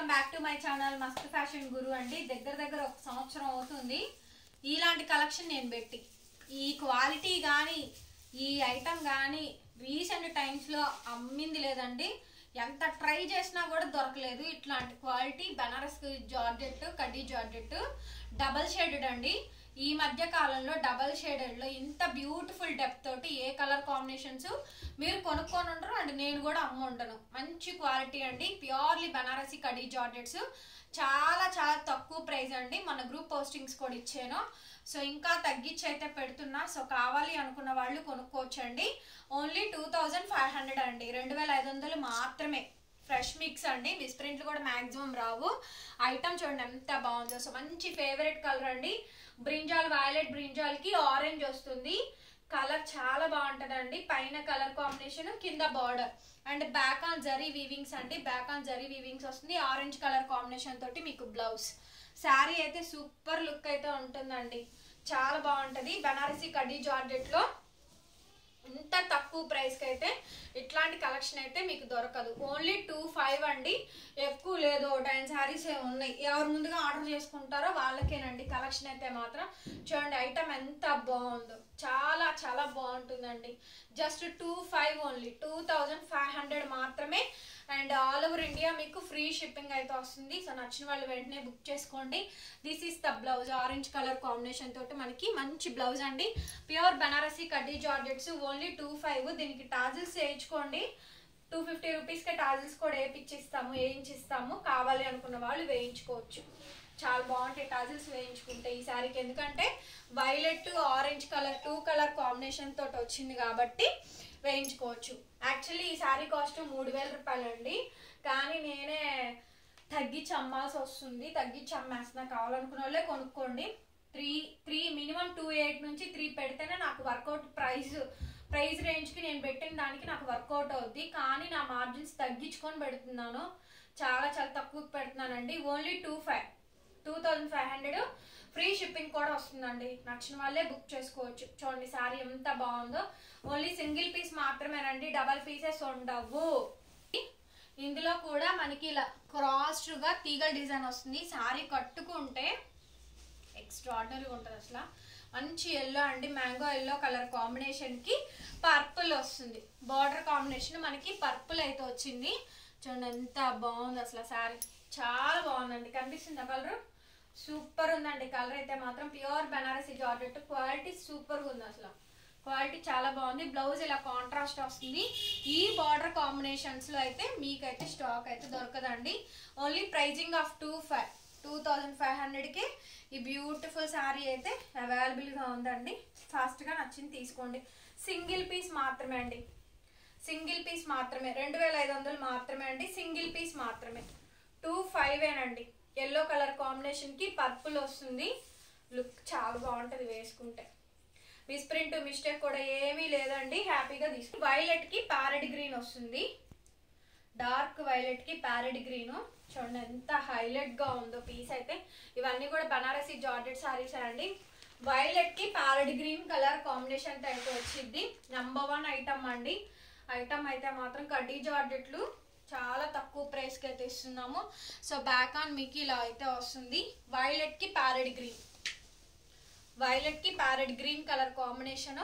welcome back to my channel Mast fashion Guru అండి దగ్గర దగ్గర ఒక సంవత్సరం అవుతుంది ఇలాంటి కలెక్షన్ నేను పెట్టి ఈ క్వాలిటీ కానీ ఈ ఐటమ్ కానీ రీసెంట్ టైమ్స్లో అమ్మింది లేదండి ఎంత ట్రై చేసినా కూడా దొరకలేదు ఇట్లాంటి క్వాలిటీ బనారస్ జార్జెట్ కడ్డీ జార్జెట్ డబల్ షేడెడ్ అండి ఈ మధ్య కాలంలో డబల్ షేడెడ్ లో ఇంత బ్యూటిఫుల్ డెప్త్ తోటి ఏ కలర్ కాంబినేషన్స్ మీరు కొనుక్కొని ఉండరు అండ్ నేను కూడా అమ్మ ఉండను మంచి క్వాలిటీ అండి ప్యూర్లీ బనారసి కడీ జార్జెట్స్ చాలా చాలా తక్కువ ప్రైస్ అండి మన గ్రూప్ పోస్టింగ్స్ కూడా ఇచ్చాను సో ఇంకా తగ్గించి అయితే పెడుతున్నా సో కావాలి అనుకున్న వాళ్ళు కొనుక్కోవచ్చండి only two thousand five hundred అండి రెండు వేల ఐదు వందలు మాత్రమే ఫ్రెష్ మిక్స్ అండి మిస్ప్రింట్లు కూడా మాక్సిమం రావు ఐటమ్ చూడండి ఎంత బాగుందో సో మంచి ఫేవరెట్ కలర్ అండి బ్రింజాల్ వైలెట్ బ్రింజాల్ కి ఆరెంజ్ వస్తుంది కలర్ చాలా బాగుంటదండి పైన కలర్ కాంబినేషన్ కింద border and back on zari weavings అండి బ్యాక్ ఆన్ జరీ వీవింగ్స్ వస్తుంది ఆరెంజ్ కలర్ కాంబినేషన్ తోటి మీకు బ్లౌజ్ శారీ అయితే సూపర్ లుక్ అయితే ఉంటుందండి చాలా బాగుంటది బనారసి కడ్డీ జార్జెట్ లో ఇంత తక్కువ ప్రైస్కి అయితే ఇట్లాంటి కలెక్షన్ అయితే మీకు దొరకదు ఓన్లీ టూ ఫైవ్ అండి ఎక్కువ లేదు టెన్ శారీస్ ఉన్నాయి ఎవరు ముందుగా ఆర్డర్ చేసుకుంటారో వాళ్ళకేనండి కలెక్షన్ అయితే మాత్రం చూడండి ఐటమ్ ఎంత బాగుందో చాలా చాలా బాగుంటుందండి just two five only two thousand five hundred మాత్రమే అండ్ ఆల్ ఓవర్ ఇండియా మీకు ఫ్రీ షిప్పింగ్ అయితే వస్తుంది సో నచ్చిన వాళ్ళు వెంటనే బుక్ చేసుకోండి this is the blouse orange colour combination తోటి మనకి మంచి బ్లౌజ్ అండి ప్యూర్ బనారసి కడ్డీ జార్జెట్స్ ఓన్లీ టూ ఫైవ్ దీనికి టాజిల్స్ వేయించుకోండి టూ ఫిఫ్టీ రూపీస్కి టాజిల్స్ కూడా వేయించిస్తాము వేయించిస్తాము కావాలి అనుకున్న వాళ్ళు వేయించుకోవచ్చు చాలా బాగుంటాయి టాజిల్స్ వేయించుకుంటే ఈ శారీకి ఎందుకంటే violet orange colour two colour combination తోటి వచ్చింది కాబట్టి వేయించుకోవచ్చు యాక్చువల్లీ ఈ శారీ కాస్ట్ మూడు వేల రూపాయలు అండి కానీ నేనే తగ్గించి అమ్మాల్సి వస్తుంది తగ్గించి అమ్మేస్తున్నా కావాలనుకున్న వాళ్ళే కొనుక్కోండి three three minimum two eight నుంచి త్రీ పెడితేనే నాకు వర్కౌట్ ప్రైస్ ప్రైస్ రేంజ్కి నేను పెట్టిన దానికి నాకు వర్కౌట్ అవుద్ది కానీ నా మార్జిన్స్ తగ్గించుకొని పెడుతున్నాను చాలా చాలా తక్కువ పెడుతున్నానండి only two five two thousand five hundred free shipping కూడా వస్తుందండి నచ్చిన వాళ్ళే బుక్ చేసుకోవచ్చు చూడండి సారీ ఎంత బాగుందో ఓన్లీ సింగిల్ పీస్ మాత్రమేనండి డబల్ పీసెస్ ఉండవు ఇందులో కూడా మనకి ఇలా క్రాస్డ్గా తీగల డిజైన్ వస్తుంది సారీ కట్టుకుంటే ఎక్స్ట్రాడినరీగా ఉంటుంది అసలు మంచి ఎల్లో అండి మ్యాంగో ఎల్లో కలర్ కాంబినేషన్ కి పర్పుల్ వస్తుంది బార్డర్ కాంబినేషన్ మనకి పర్పుల్ అయితే వచ్చింది చూడండి ఎంత బాగుంది అసలు శారీ చాలా బాగుందండి కనిపిస్తుందా కలర్ సూపర్ ఉందండి కలర్ అయితే మాత్రం pure Banarasi georgette quality super ఉంది అసలు క్వాలిటీ చాలా బాగుంది బ్లౌజ్ ఇలా కాంట్రాస్ట్ వస్తుంది ఈ బార్డర్ కాంబినేషన్స్ లో అయితే మీకైతే స్టాక్ అయితే దొరకదండి only pricing of two five two thousand five హండ్రెడ్కి ఈ బ్యూటిఫుల్ శారీ అయితే అవైలబుల్గా ఉందండి ఫాస్ట్గా నచ్చింది తీసుకోండి సింగిల్ పీస్ మాత్రమే అండి సింగిల్ పీస్ మాత్రమే రెండు వేల ఐదు వందలు మాత్రమే అండి సింగిల్ పీస్ మాత్రమే టూ ఫైవ్ ఏనండి ఎల్లో కలర్ కాంబినేషన్కి పర్పుల్ వస్తుంది లుక్ చాలా బాగుంటుంది వేసుకుంటే మిస్ప్రింట్ మిస్టేక్ కూడా ఏమీ లేదండి హ్యాపీగా తీసుకు వైలెట్కి ప్యారెడ్ గ్రీన్ వస్తుంది డార్క్ వైలెట్ కి ప్యారెడ్ గ్రీన్ చూడండి ఎంత హైలైట్ గా ఉందో పీస్ అయితే ఇవన్నీ కూడా బనారసి జార్జెట్ సారీస్ అండి వైలెట్ కి ప్యారెడ్ గ్రీన్ కలర్ కాంబినేషన్ అయితే వచ్చింది నెంబర్ వన్ ఐటమ్ అండి ఐటమ్ అయితే మాత్రం కడ్డీ జార్జెట్లు చాలా తక్కువ ప్రైస్కి అయితే ఇస్తున్నాము సో బ్యాక్ ఆన్ మీకు ఇలా అయితే వస్తుంది వైలెట్ కి ప్యారెడ్ గ్రీన్ వైలెట్ కి parrot green colour combination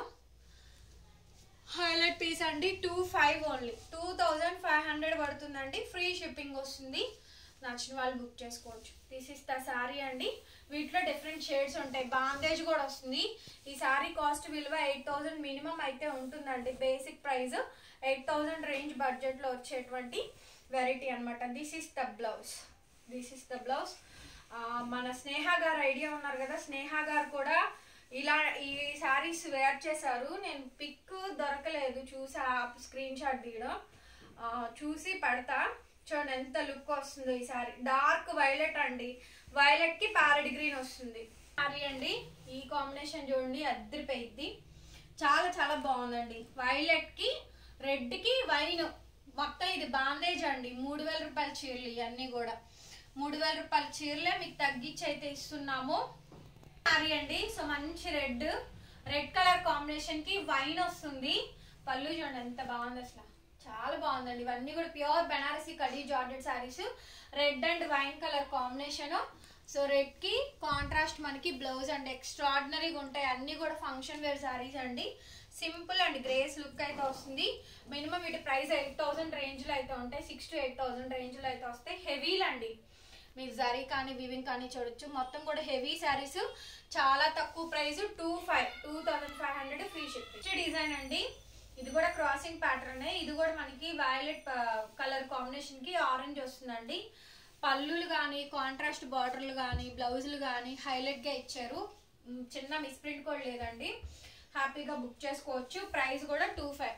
highlight piece అండి two five only two thousand five hundred పడుతుందండి ఫ్రీ షిప్పింగ్ వస్తుంది నచ్చిన వాళ్ళు బుక్ చేసుకోవచ్చు దిస్ ఇస్ ద శారీ అండి వీటిలో డిఫరెంట్ షేడ్స్ ఉంటాయి బాందేజ్ కూడా వస్తుంది ఈ శారీ కాస్ట్ విలువ ఎయిట్ థౌజండ్ మినిమం అయితే ఉంటుందండి basic price eight thousand range బడ్జెట్లో వచ్చేటువంటి వెరైటీ అనమాట this is the blouse this is the blouse మన స్నేహ గారు ఐడియా ఉన్నారు కదా స్నేహ గారు కూడా ఇలా ఈ శారీస్ వేర్ చేశారు నేను పిక్ దొరకలేదు చూసా స్క్రీన్ షాట్ తీయడం ఆ, చూసి పెడతా చూడండి ఎంత లుక్ వస్తుందో ఈ శారీ డార్క్ వైలెట్ అండి వైలెట్ కి ప్యారెడ్ గ్రీన్ వస్తుంది శారీ అండి ఈ కాంబినేషన్ చూడండి అద్దరిపోయిద్ది చాలా చాలా బాగుందండి వైలెట్ కి రెడ్ కి వైన్ మొత్తం ఇది బాందేజ్ అండి మూడు వేల రూపాయల చీరలు ఇవన్నీ కూడా మూడు వేల రూపాయల చీరలే మీకు తగ్గించి అయితే ఇస్తున్నాము సారీ అండి సో మంచి రెడ్ రెడ్ కలర్ కాంబినేషన్ కి వైన్ వస్తుంది పళ్ళు చూడండి ఎంత బాగుంది అసలు చాలా బాగుందండి ఇవన్నీ కూడా ప్యూర్ బెనారసీ కడీ georgette saris red and wine colour combination so red కి కాంట్రాస్ట్ మనకి బ్లౌజ్ అండ్ ఎక్స్ట్రాడినరీగా ఉంటాయి అన్ని కూడా ఫంక్షన్ వేర్ శారీస్ అండి సింపుల్ అండ్ గ్రేస్ లుక్ అయితే వస్తుంది మినిమం వీటి ప్రైస్ ఎయిట్ థౌసండ్ రేంజ్ లో అయితే ఉంటాయి six to eight thousand range లో అయితే వస్తాయి హెవీలు అండి మీరు జరీ కానీ వివింగ్ కానీ చూడొచ్చు మొత్తం కూడా హెవీ శారీస్ చాలా తక్కువ price two five two thousand five hundred free ship design అండి ఇది కూడా క్రాసింగ్ ప్యాటర్న్ ఇది కూడా మనకి వైలెట్ కలర్ కాంబినేషన్ కి ఆరెంజ్ వస్తుందండి పళ్ళులు కానీ కాంట్రాస్ట్ బార్డర్లు కానీ బ్లౌజులు కానీ హైలైట్ గా ఇచ్చారు ఉమ్, చిన్న మిస్ప్రింట్ కూడా లేదండి హ్యాపీగా బుక్ చేసుకోవచ్చు ప్రైస్ కూడా two five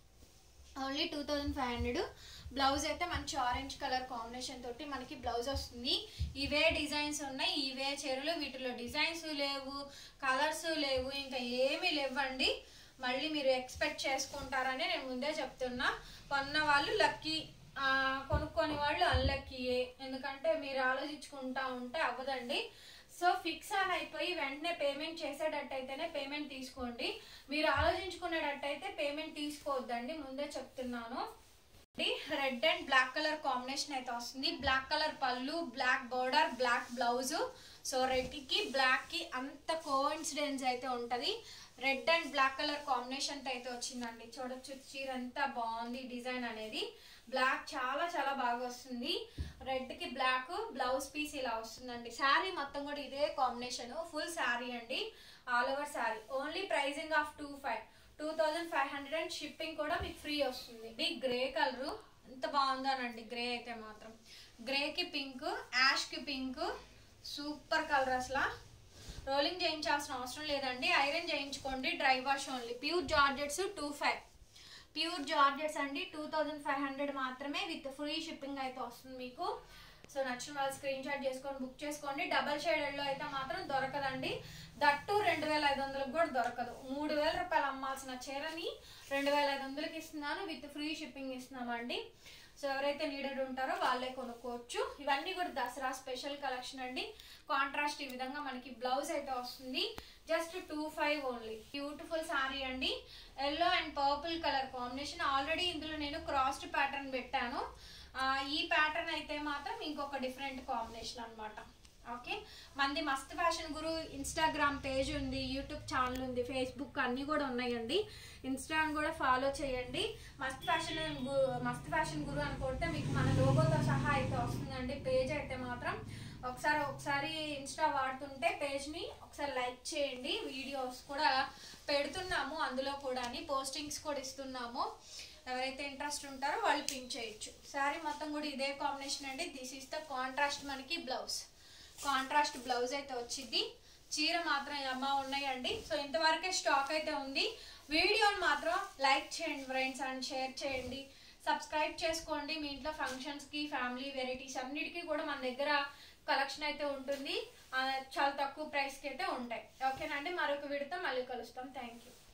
only two thousand five hundred blouse అయితే మంచి ఆరెంజ్ కలర్ కాంబినేషన్ తోటి మనకి బ్లౌజ్ వస్తుంది ఇవే డిజైన్స్ ఉన్నాయి ఇవే చీరలు వీటిలో డిజైన్స్ లేవు కలర్స్ లేవు ఇంకా ఏమీ లేవండి మళ్ళీ మీరు ఎక్స్పెక్ట్ చేసుకుంటారని నేను ముందే చెప్తున్నా కొన్న వాళ్ళు లక్కీ కొనుక్కొని వాళ్ళు అన్లక్కీయే ఎందుకంటే మీరు ఆలోచించుకుంటా ఉంటే అవ్వదండి సో ఫిక్స్ అని అయిపోయి వెంటనే పేమెంట్ చేసేటట్టయితేనే పేమెంట్ తీసుకోండి మీరు ఆలోచించుకునేటట్టయితే పేమెంట్ తీసుకోవద్దండి ముందే చెప్తున్నాను red and black colour combination అయితే వస్తుంది black colour pallu black border black blouse so red కి బ్లాక్ కి అంత కోఇన్సిడెన్స్ అయితే ఉంటది red and black colour combination అయితే వచ్చిందండి చూడొచ్చు చీర ఎంత బాగుంది డిజైన్ అనేది బ్లాక్ చాలా చాలా బాగా వస్తుంది రెడ్ కి బ్లాక్ బ్లౌజ్ పీస్ ఇలా వస్తుందండి శారీ మొత్తం కూడా ఇదే కాంబినేషన్ ఫుల్ శారీ అండి all over sari only pricing of two five two thousand five hundred and shipping కూడా మీకు ఫ్రీ వస్తుంది ఇది గ్రే కలర్ ఎంత బాగుందోనండి గ్రే అయితే మాత్రం గ్రేకి పింక్ యాష్కి పింక్ సూపర్ కలర్ అసలు రోలింగ్ చేయించాల్సిన అవసరం లేదండి ఐరన్ చేయించుకోండి dry wash only pure georgettes two five pure georgettes అండి టూ థౌజండ్ ఫైవ్ హండ్రెడ్ మాత్రమే విత్ ఫ్రీ షిప్పింగ్ అయితే వస్తుంది మీకు సో నచ్చిన వాళ్ళు స్క్రీన్ షాట్ చేసుకొని బుక్ చేసుకోండి డబల్ షేడెడ్లో అయితే మాత్రం దొరకదండి దట్టు రెండు వేల ఐదు వందలకు కూడా దొరకదు మూడు వేల రూపాయలు అమ్మాల్సిన చీరని రెండు వేల ఐదు వందలకి ఇస్తున్నాను విత్ ఫ్రీ షిప్పింగ్ ఇస్తున్నామండి సో ఎవరైతే నీడెడ్ ఉంటారో వాళ్ళే కొనుక్కోవచ్చు ఇవన్నీ కూడా దసరా స్పెషల్ కలెక్షన్ అండి కాంట్రాస్ట్ ఈ విధంగా మనకి బ్లౌజ్ అయితే వస్తుంది just two five only beautiful sari అండి yellow and purple colour combination already ఇందులో నేను క్రాస్డ్ ప్యాటర్న్ పెట్టాను ఆ, ఈ ప్యాటర్న్ అయితే మాత్రం ఇంకొక డిఫరెంట్ కాంబినేషన్ అన్నమాట ఓకే మంది మస్త్ ఫ్యాషన్ గురు ఇన్స్టాగ్రామ్ పేజ్ ఉంది యూట్యూబ్ ఛానల్ ఉంది ఫేస్బుక్ అన్నీ కూడా ఉన్నాయండి ఇన్స్టాగ్రామ్ కూడా ఫాలో చేయండి మస్త్ ఫ్యాషన్ గు- మస్త్ ఫ్యాషన్ గురు అని కొడితే మీకు మన లోగోతో సహా అయితే వస్తుందండి పేజ్ అయితే మాత్రం ఒకసారి ఒకసారి ఇన్స్టా వాడుతుంటే పేజ్ని ఒకసారి లైక్ చేయండి వీడియోస్ కూడా పెడుతున్నాము అందులో కూడా పోస్టింగ్స్ కూడా ఇస్తున్నాము ఎవరైతే ఇంట్రెస్ట్ ఉంటారో వాళ్ళు పిన్ చేయొచ్చు శారీ మొత్తం కూడా ఇదే కాంబినేషన్ అండి దిస్ ఈస్ ద కాంట్రాస్ట్ మనకి బ్లౌజ్ కాంట్రాస్ట్ బ్లౌజ్ అయితే వచ్చింది చీర మాత్రం అమ్మ ఉన్నాయండి సో ఇంతవరకే స్టాక్ అయితే ఉంది వీడియోని మాత్రం లైక్ చేయండి ఫ్రెండ్స్ అండ్ షేర్ చేయండి సబ్స్క్రైబ్ చేసుకోండి మీ ఇంట్లో ఫంక్షన్స్కి ఫ్యామిలీ వెరైటీస్ అన్నిటికీ కూడా మన దగ్గర కలెక్షన్ అయితే ఉంటుంది ఆ, చాలా తక్కువ ప్రైస్కి అయితే ఉంటాయి ఓకేనండి మరొక వీడితో మళ్ళీ కలుస్తాం థ్యాంక్ యూ